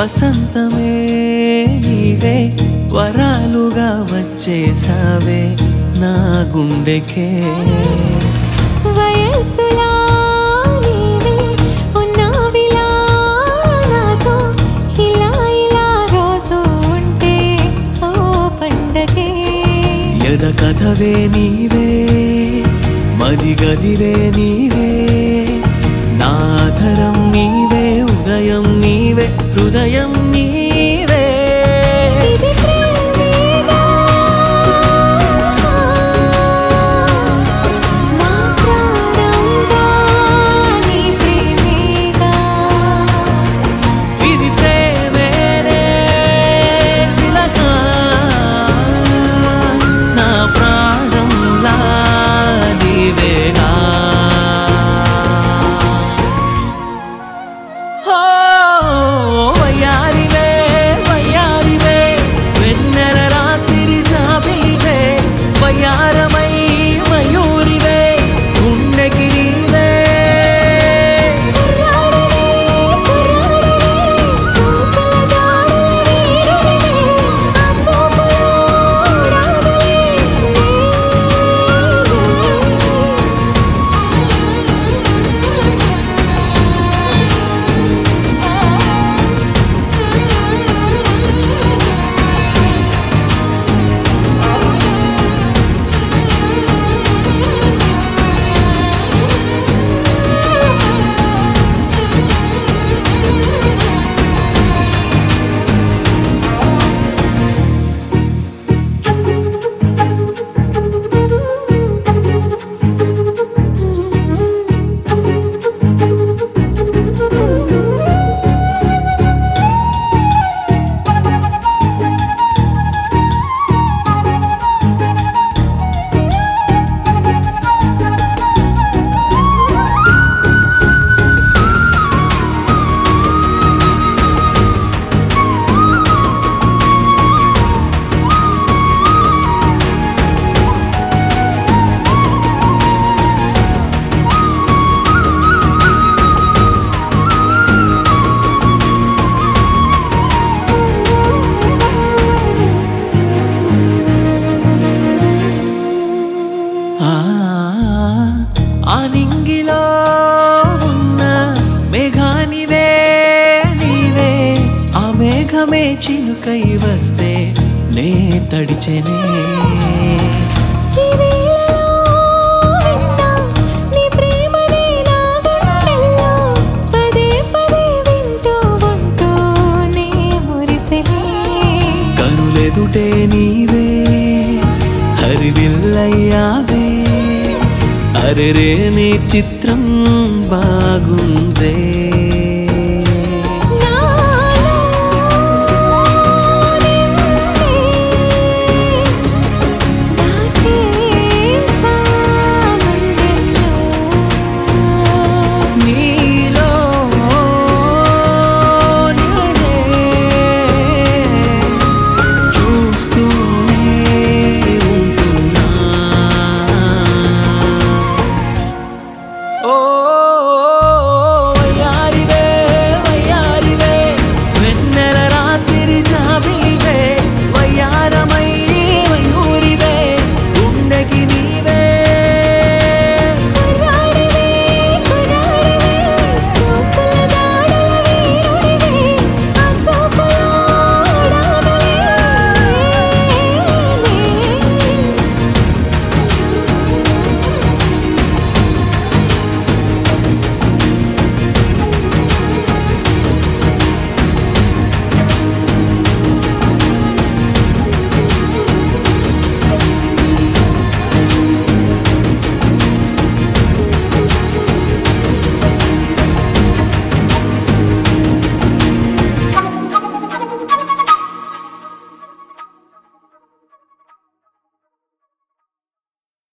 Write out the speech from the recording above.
వసంతమే నీవే వరాలుగా వచ్చేసావే నా గుండెకే వయస్సులా నీవే ఉన్నావిలా నాతో ఇలా ఇలా రోజు ఉంటే ఓ పండగే ఎద కథవే నీవే మది గదివే నీవే నాధరం నీవే ఉదయం నీవే హృదయం నీవే ఇది ప్రేమేగా నా ప్రాణంగా నీ ప్రేమేగా ఇది ప్రేమేనే శిలక నా ప్రాణంలా నీవేగా ఓ వయ్యారివే వయ్యారివే వెన్నెల రాత్రి జాబిలివే వయ్యారమై మయూరివే గుండెకి నీవే కుర్రాడివే కుర్రాడివే చూపుల దాడులే ఆ చూపులో రాడులే ఆ ఆ నింగిలో ఉన్న మేఘానివే నీవే ఆ మేఘమే చిలుకై వస్తే నే తడిచెనే ఈ వేళలో విన్నా నీ ప్రేమనే నా గుండెల్లో పదే పదే వింటూ ఉంటూ నే మురిసెలే కనులెదుటే నీవే హరివిల్లయ్యావే అరెరే నీ చిత్రం బాగుందే